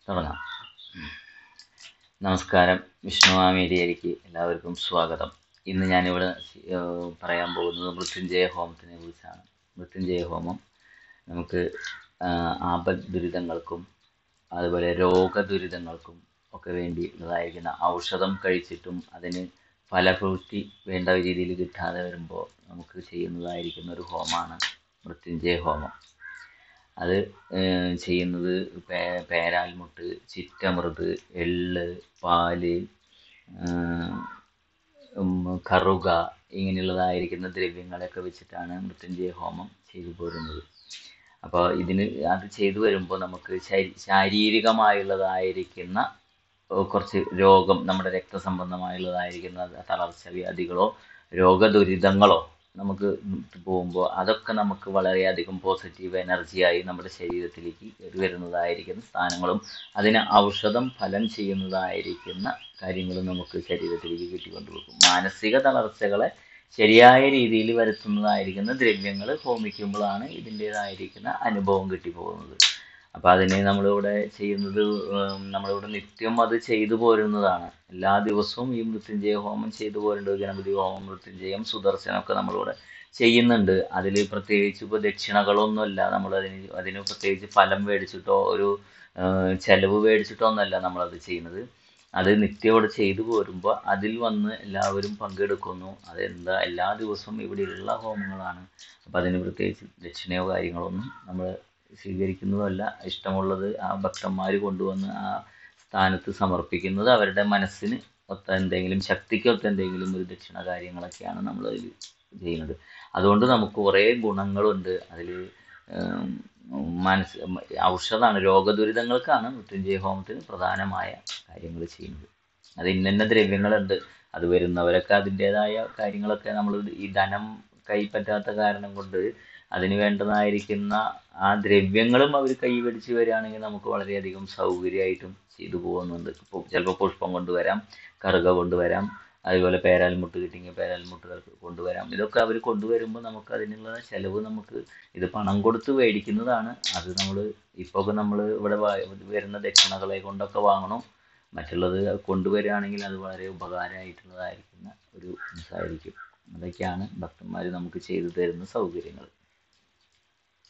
തുടങ്ങാം നമസ്കാരം വിഷ്ണുവാമേരിയയിലേക്ക് എല്ലാവർക്കും സ്വാഗതം ഇന്ന് ഞാനിവിടെ ഏഹ്, പറയാൻ പോകുന്നത് മൃത്യുഞ്ജയ ഹോമത്തിനെ കുറിച്ചാണ് മൃത്യുഞ്ജയ ഹോമം നമുക്ക് ആഹ്, ആപത് ദുരിതങ്ങൾക്കും അതുപോലെ രോഗദുരിതങ്ങൾക്കും ഒക്കെ വേണ്ടി ഉള്ളതായിരിക്കുന്ന ഔഷധം കഴിച്ചിട്ടും അതിന് ഫലപൂർത്തി വേണ്ട രീതിയിൽ കിട്ടാതെ വരുമ്പോൾ നമുക്ക് ചെയ്യുന്നതായിരിക്കുന്ന ഒരു ഹോമമാണ് മൃത്യുഞ്ജയ ഹോമം അത് ഏഹ്, ചെയ്യുന്നത് പേ- പേരാൽമുട്ട് ചിറ്റമൃത് എള്ള് പാല് ഏഹ്, ഉം, കറുക ഇങ്ങനെയുള്ളതായിരിക്കുന്ന ദ്രവ്യങ്ങളൊക്കെ വെച്ചിട്ടാണ് മൃത്യുഞ്ജയ ഹോമം ചെയ്തു പോരുന്നത് അപ്പോൾ ഇതിന് അത് ചെയ്തു വരുമ്പോൾ നമുക്ക് ശാരീ- ശാരീരികമായുള്ളതായിരിക്കുന്ന ഏഹ്, കുറച്ച് രോഗം നമ്മുടെ രക്തസംബന്ധമായുള്ളതായിരിക്കുന്ന തളർച്ച വ്യാധികളോ രോഗദുരിതങ്ങളോ നമുക്ക് പോകുമ്പോൾ അതൊക്കെ നമുക്ക് വളരെയധികം പോസിറ്റീവ് എനർജിയായി നമ്മുടെ ശരീരത്തിലേക്ക് കയറി വരുന്നതായിരിക്കുന്ന സ്ഥാനങ്ങളും അതിന് ഔഷധം ഫലം ചെയ്യുന്നതായിരിക്കുന്ന കാര്യങ്ങളും നമുക്ക് ശരീരത്തിലേക്ക് കിട്ടിക്കൊണ്ടുപോകും മാനസിക തളർച്ചകളെ ശരിയായ രീതിയിൽ വരുത്തുന്നതായിരിക്കുന്ന ദ്രവ്യങ്ങൾ ഹോമിക്കുമ്പോഴാണ് ഇതിൻ്റേതായിരിക്കുന്ന അനുഭവം കിട്ടിപ്പോകുന്നത് അപ്പോൾ അതിന് നമ്മളിവിടെ ചെയ്യുന്നത് ഉം, നമ്മളിവിടെ നിത്യം അത് ചെയ്തു പോരുന്നതാണ് എല്ലാ ദിവസവും ഈ മൃത്യുഞ്ജയ ഹോമം ചെയ്തു പോരുന്നുണ്ട് ഗണപതി ഹോമം മൃത്യുഞ്ജയം സുദർശനമൊക്കെ നമ്മളിവിടെ ചെയ്യുന്നുണ്ട് അതിൽ പ്രത്യേകിച്ച് ഇപ്പോൾ ദക്ഷിണകളൊന്നുമല്ല നമ്മൾ അതിന് അതിന് പ്രത്യേകിച്ച് ഫലം മേടിച്ചിട്ടോ ഒരു ആ, ചെലവ് മേടിച്ചിട്ടോ ഒന്നല്ല നമ്മളത് ചെയ്യുന്നത് അത് നിത്യം ഇവിടെ ചെയ്തു പോരുമ്പോൾ അതിൽ വന്ന് എല്ലാവരും പങ്കെടുക്കുന്നു അതെന്താ എല്ലാ ദിവസവും ഇവിടെയുള്ള ഹോമങ്ങളാണ് അപ്പോൾ അതിന് പ്രത്യേകിച്ച് ദക്ഷിണയോ കാര്യങ്ങളൊന്നും നമ്മൾ സ്വീകരിക്കുന്നതല്ല ഇഷ്ടമുള്ളത് ആ ഭക്തന്മാർ കൊണ്ടുവന്ന് ആ സ്ഥാനത്ത് സമർപ്പിക്കുന്നത് അവരുടെ മനസ്സിന് ഒത്ത എന്തെങ്കിലും ശക്തിക്കൊത്ത എന്തെങ്കിലും ഒരു ദക്ഷിണ കാര്യങ്ങളൊക്കെയാണ് നമ്മൾ അതിൽ ചെയ്യുന്നത് അതുകൊണ്ട് നമുക്ക് കുറേ ഗുണങ്ങളുണ്ട് അതിൽ മനസ്സ് ഔഷധമാണ് രോഗദുരിതങ്ങൾക്കാണ് മൃത്യുഞ്ജയ ഹോമത്തിന് പ്രധാനമായ കാര്യങ്ങൾ ചെയ്യുന്നത് അത് ഇന്ന ദ്രവ്യങ്ങളുണ്ട് അത് വരുന്നവരൊക്കെ അതിൻ്റെതായ കാര്യങ്ങളൊക്കെ നമ്മൾ ഈ ധനം കൈപ്പറ്റാത്ത കാരണം കൊണ്ട് അതിന് വേണ്ടതായിരിക്കുന്ന ആ ദ്രവ്യങ്ങളും അവർ കൈപിടിച്ച് വരികയാണെങ്കിൽ നമുക്ക് വളരെയധികം സൗകര്യമായിട്ടും ചെയ്തു പോകുന്നുണ്ട് ഇപ്പോൾ ചിലപ്പോൾ പുഷ്പം കൊണ്ടുവരാം കറുക കൊണ്ടുവരാം അതുപോലെ പേരാൽമുട്ട് കിട്ടിയെങ്കിൽ പേരാൽമുട്ടുകൾ കൊണ്ടുവരാം ഇതൊക്കെ അവർ കൊണ്ടുവരുമ്പോൾ നമുക്ക് അതിനുള്ള ചിലവ് നമുക്ക് ഇത് പണം കൊടുത്ത് മേടിക്കുന്നതാണ് അത് നമ്മൾ ഇപ്പോൾ ഒക്കെ നമ്മൾ ഇവിടെ വ- വരുന്ന ദക്ഷിണകളെ കൊണ്ടൊക്കെ വാങ്ങണം മറ്റുള്ളത് കൊണ്ടുവരികയാണെങ്കിൽ അത് വളരെ ഉപകാരമായിട്ടുള്ളതായിരിക്കുന്ന ഒരു ഇതായിരിക്കും അതൊക്കെയാണ് ഭക്തന്മാർ നമുക്ക് ചെയ്തു തരുന്ന സൗകര്യങ്ങൾ